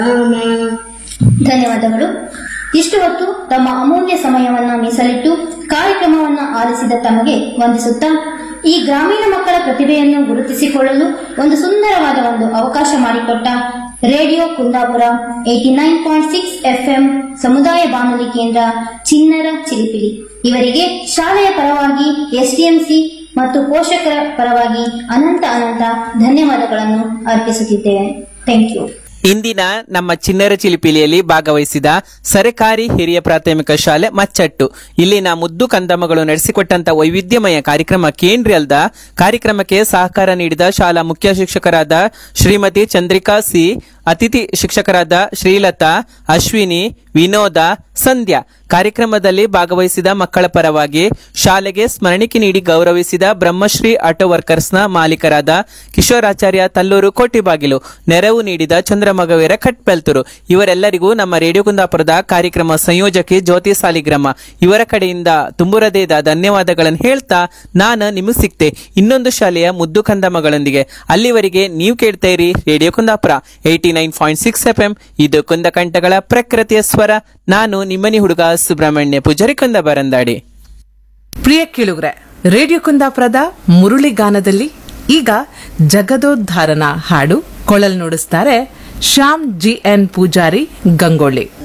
ಧನ್ಯವಾದಗಳು ಇಷ್ಟು ಹೊತ್ತು ತಮ್ಮ ಅಮೂಲ್ಯ ಸಮಯವನ್ನ ಮೀಸಲಿಟ್ಟು ಕಾರ್ಯಕ್ರಮವನ್ನ ಆಲಿಸಿದ ತಮಗೆ ವಂದಿಸುತ್ತಾ ಈ ಗ್ರಾಮೀಣ ಮಕ್ಕಳ ಪ್ರತಿಭೆಯನ್ನು ಗುರುತಿಸಿಕೊಳ್ಳಲು ಒಂದು ಸುಂದರವಾದ ಒಂದು ಅವಕಾಶ ಮಾಡಿಕೊಟ್ಟ radio Kundapura eighty nine point six FM ಸಮುದಾಯ ಬಾನುಲಿ ಕೇಂದ್ರ ಚಿನ್ನರ ಚಿಲಿಪಿಲಿ ಇವರಿಗೆ ಶಾಲೆಯ ಪರವಾಗಿ ಎಸ್ಡಿಎಂಸಿ ಮತ್ತು ಪೋಷಕರ ಪರವಾಗಿ ಅನಂತ ಅನಂತ ಧನ್ಯವಾದಗಳನ್ನು ಅರ್ಪಿಸುತ್ತಿದ್ದೇವೆ ಥ್ಯಾಂಕ್ ಯು ಇಂದಿನ ನಮ್ಮ ಚಿನ್ನರ ಚಿಲಿಪಿಲಿಯಲ್ಲಿ ಭಾಗವಹಿಸಿದ ಸರಕಾರಿ ಹಿರಿಯ ಪ್ರಾಥಮಿಕ ಶಾಲೆ ಮಚ್ಚಟ್ಟು ಇಲ್ಲಿನ ಮುದ್ದು ಕಂದಮ್ಮಗಳು ನಡೆಸಿಕೊಟ್ಟಂತ ವೈವಿಧ್ಯಮಯ ಕಾರ್ಯಕ್ರಮ ಕೇಂದ್ರಿ ಅಲ್ದ ಕಾರ್ಯಕ್ರಮಕ್ಕೆ ಸಹಕಾರ ನೀಡಿದ ಶಾಲಾ ಮುಖ್ಯ ಶಿಕ್ಷಕರಾದ ಶ್ರೀಮತಿ ಚಂದ್ರಿಕಾ ಸಿ ಅತಿಥಿ ಶಿಕ್ಷಕರಾದ ಶ್ರೀಲತಾ ಅಶ್ವಿನಿ ವಿನೋದ ಸಂಧ್ಯಾ ಕಾರ್ಯಕ್ರಮದಲ್ಲಿ ಭಾಗವಹಿಸಿದ ಮಕ್ಕಳ ಪರವಾಗಿ ಶಾಲೆಗೆ ಸ್ಮರಣಿಕೆ ನೀಡಿ ಗೌರವಿಸಿದ ಬ್ರಹ್ಮಶ್ರೀ ಆಟೋ ವರ್ಕರ್ಸ್ನ ಮಾಲೀಕರಾದ ಕಿಶೋರಾಚಾರ್ಯ ತಲ್ಲೂರು ಕೋಟಿಬಾಗಿಲು ನೆರವು ನೀಡಿದ ಚಂದ್ರಮಗವೀರ ಕಟ್ಬೆಲ್ತೂರು ಇವರೆಲ್ಲರಿಗೂ ನಮ್ಮ ರೇಡಿಯೋ ಕುಂದಾಪುರದ ಕಾರ್ಯಕ್ರಮ ಸಂಯೋಜಕಿ ಜ್ಯೋತಿ ಸಾಲಿಗ್ರಾಮ ಇವರ ಕಡೆಯಿಂದ ತುಂಬುರದೇದ ಧನ್ಯವಾದಗಳನ್ನು ಹೇಳ್ತಾ ನಾನು ನಿಮಗೆ ಸಿಕ್ತೆ ಇನ್ನೊಂದು ಶಾಲೆಯ ಮುದ್ದು ಕಂದಮ್ಮಗಳೊಂದಿಗೆ ಅಲ್ಲಿವರೆಗೆ ನೀವು ಕೇಳ್ತಾ ಇರಿ radio Kundapura eighty nine point six F M ಇದು ಕುಂದಕಂಠಗಳ ಪ್ರಕೃತಿಯ ಸ್ವರ ನಾನು ನಿಮ್ಮನಿ ಹುಡುಗ ಸುಬ್ರಹ್ಮಣ್ಯ ಪೂಜಾರಿ ಕುಂದ ಬರಂದಾಡಿ ಪ್ರಿಯ ಕೇಳುಗ್ರೆ ರೇಡಿಯೋ ಕುಂದಾಪುರದ ಮುರುಳಿ ಗಾನದಲ್ಲಿ ಈಗ ಜಗದೋದ್ಧಾರನ ಹಾಡು ಕೊಳಲ್ ನುಡಿಸ್ತಾರೆ ಶ್ಯಾಮ್ ಜಿ ಎನ್ ಪೂಜಾರಿ ಗಂಗೊಳ್ಳಿ